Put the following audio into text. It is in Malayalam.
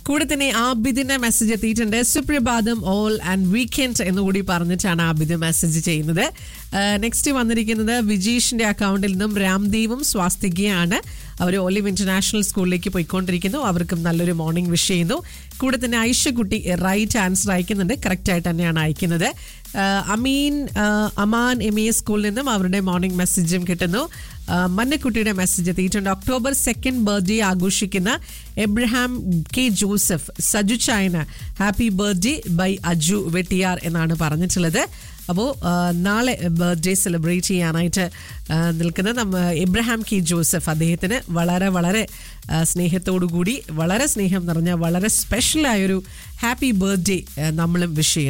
കൂടെ തന്നെ ആബിദിന്റെ മെസ്സേജ് എത്തിയിട്ടുണ്ട് സുപ്രഭാതം ഓൾ ആൻഡ് വീക്കെൻഡ് എന്നുകൂടി പറഞ്ഞിട്ടാണ് ആബിദ് മെസ്സേജ് ചെയ്യുന്നത് നെക്സ്റ്റ് വന്നിരിക്കുന്നത് വിജീഷിന്റെ അക്കൗണ്ടിൽ നിന്നും രാംദേവും സ്വാസ്തികയാണ് അവർ ഒലിവ് ഇന്റർനാഷണൽ സ്കൂളിലേക്ക് പോയിക്കൊണ്ടിരിക്കുന്നു അവർക്കും നല്ലൊരു മോർണിംഗ് വിഷ് ചെയ്യുന്നു കൂടെ തന്നെ ഐഷക്കുട്ടി റൈറ്റ് ആൻസർ അയക്കുന്നുണ്ട് കറക്റ്റ് ആയിട്ട് തന്നെയാണ് അയക്കുന്നത് ആ, അമീൻ ആ, അമാൻ എം എ സ്കൂളിൽ നിന്നും അവരുടെ മോർണിംഗ് മെസ്സേജും കിട്ടുന്നു ആ, മന്നക്കുട്ടിയുടെ മെസ്സേജ് എത്തിയിട്ടുണ്ട് ഒക്ടോബർ സെക്കൻഡ് ബർത്ത്ഡേ ആഘോഷിക്കുന്ന എബ്രഹാം കെ ജോസഫ് സജു ചായന happy birthday by Aju Vettiyar എന്നാണ് പറഞ്ഞിട്ടുള്ളത് അപ്പോൾ നാളെ ബർത്ത്ഡേ സെലിബ്രേറ്റ് ചെയ്യാനായിട്ട് ആ, നിൽക്കുന്ന നമ്മ എബ്രഹാം കെ ജോസഫ് അദ്ദേഹത്തിന് വളരെ വളരെ ആ, സ്നേഹത്തോടു കൂടി വളരെ സ്നേഹം നിറഞ്ഞ വളരെ സ്പെഷ്യലായൊരു ഹാപ്പി ബർത്ത്ഡേ നമ്മളും വിഷ് ചെയ്യുന്നു